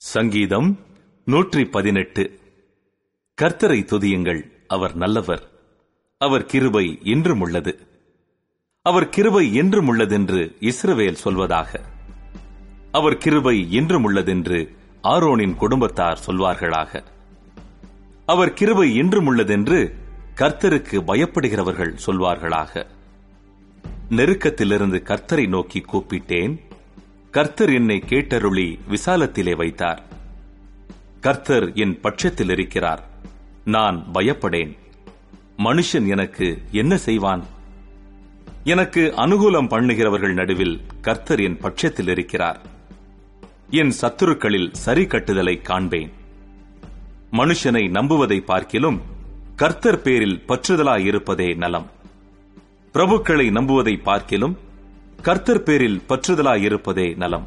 சங்கீதம் நூற்றி பதினெட்டு கர்த்தரை துதியுங்கள் அவர் நல்லவர் அவர் கிருபை என்றும் உள்ளது அவர் கிருபை என்றும் உள்ளதென்று இஸ்ரவேல் சொல்வதாக அவர் கிருபை என்றும் உள்ளதென்று ஆரோனின் குடும்பத்தார் சொல்வார்களாக அவர் கிருபை என்றும் உள்ளதென்று கர்த்தருக்கு பயப்படுகிறவர்கள் சொல்வார்களாக நெருக்கத்திலிருந்து கர்த்தரை நோக்கி கூப்பிட்டேன் கர்த்தர் என்னை கேட்டருளி விசாலத்திலே வைத்தார் கர்த்தர் என் பட்சத்தில் இருக்கிறார் நான் பயப்படேன் மனுஷன் எனக்கு என்ன செய்வான் எனக்கு அனுகூலம் பண்ணுகிறவர்கள் நடுவில் கர்த்தர் என் பட்சத்தில் இருக்கிறார் என் சத்துருக்களில் சரி கட்டுதலை காண்பேன் மனுஷனை நம்புவதை பார்க்கிலும் கர்த்தர் பேரில் பற்றுதலாயிருப்பதே நலம் பிரபுக்களை நம்புவதை பார்க்கிலும் கர்த்தர் பேரில் பற்றுதலாயிருப்பதே நலம்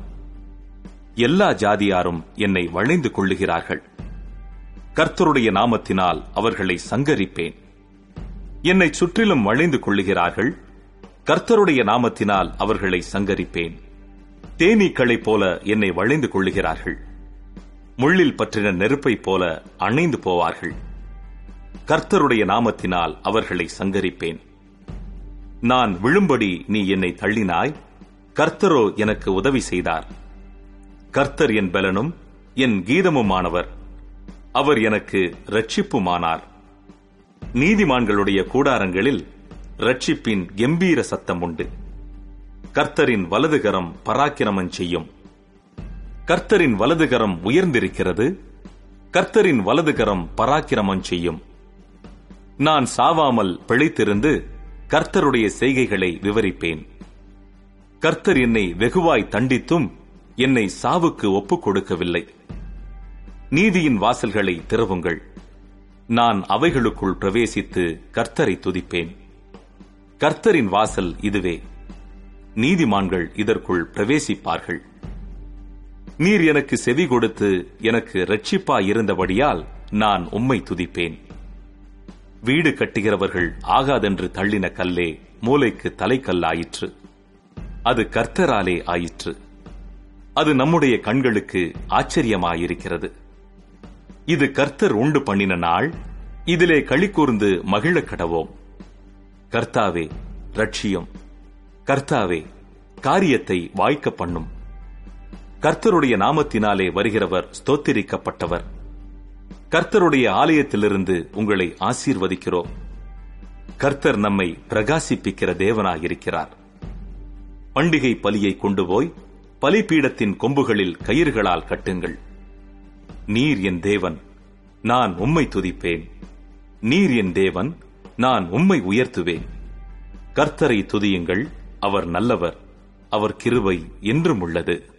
எல்லா ஜாதியாரும் என்னை வளைந்து கொள்ளுகிறார்கள் கர்த்தருடைய நாமத்தினால் அவர்களை சங்கரிப்பேன் என்னை சுற்றிலும் வளைந்து கொள்ளுகிறார்கள் கர்த்தருடைய நாமத்தினால் அவர்களை சங்கரிப்பேன் தேனீக்களைப் போல என்னை வளைந்து கொள்ளுகிறார்கள் முள்ளில் பற்றின நெருப்பைப் போல அணைந்து போவார்கள் கர்த்தருடைய நாமத்தினால் அவர்களை சங்கரிப்பேன் நான் விழும்படி நீ என்னை தள்ளினாய் கர்த்தரோ எனக்கு உதவி செய்தார் கர்த்தர் என் பலனும் என் கீதமுமானவர் அவர் எனக்கு ரட்சிப்புமானார் நீதிமான்களுடைய கூடாரங்களில் ரட்சிப்பின் கெம்பீர சத்தம் உண்டு கர்த்தரின் வலதுகரம் பராக்கிரமம் செய்யும் கர்த்தரின் வலதுகரம் உயர்ந்திருக்கிறது கர்த்தரின் வலதுகரம் பராக்கிரமம் செய்யும் நான் சாவாமல் பிழைத்திருந்து கர்த்தருடைய செய்கைகளை விவரிப்பேன் கர்த்தர் என்னை வெகுவாய் தண்டித்தும் என்னை சாவுக்கு ஒப்புக் கொடுக்கவில்லை நீதியின் வாசல்களை திறவுங்கள் நான் அவைகளுக்குள் பிரவேசித்து கர்த்தரை துதிப்பேன் கர்த்தரின் வாசல் இதுவே நீதிமான்கள் இதற்குள் பிரவேசிப்பார்கள் நீர் எனக்கு செவி கொடுத்து எனக்கு ரட்சிப்பாயிருந்தபடியால் நான் உம்மை துதிப்பேன் வீடு கட்டுகிறவர்கள் ஆகாதென்று தள்ளின கல்லே மூளைக்கு தலைக்கல்லாயிற்று அது கர்த்தராலே ஆயிற்று அது நம்முடைய கண்களுக்கு ஆச்சரியமாயிருக்கிறது இது கர்த்தர் உண்டு பண்ணின நாள் இதிலே களி கூர்ந்து மகிழ கடவோம் கர்த்தாவே ரட்சியம் கர்த்தாவே காரியத்தை வாய்க்க பண்ணும் கர்த்தருடைய நாமத்தினாலே வருகிறவர் ஸ்தோத்திரிக்கப்பட்டவர் கர்த்தருடைய ஆலயத்திலிருந்து உங்களை ஆசீர்வதிக்கிறோம் கர்த்தர் நம்மை பிரகாசிப்பிக்கிற தேவனாயிருக்கிறார் பண்டிகை பலியை கொண்டு போய் பலிபீடத்தின் கொம்புகளில் கயிறுகளால் கட்டுங்கள் நீர் என் தேவன் நான் உம்மை துதிப்பேன் நீர் என் தேவன் நான் உம்மை உயர்த்துவேன் கர்த்தரை துதியுங்கள் அவர் நல்லவர் அவர் கிருபை என்றும் உள்ளது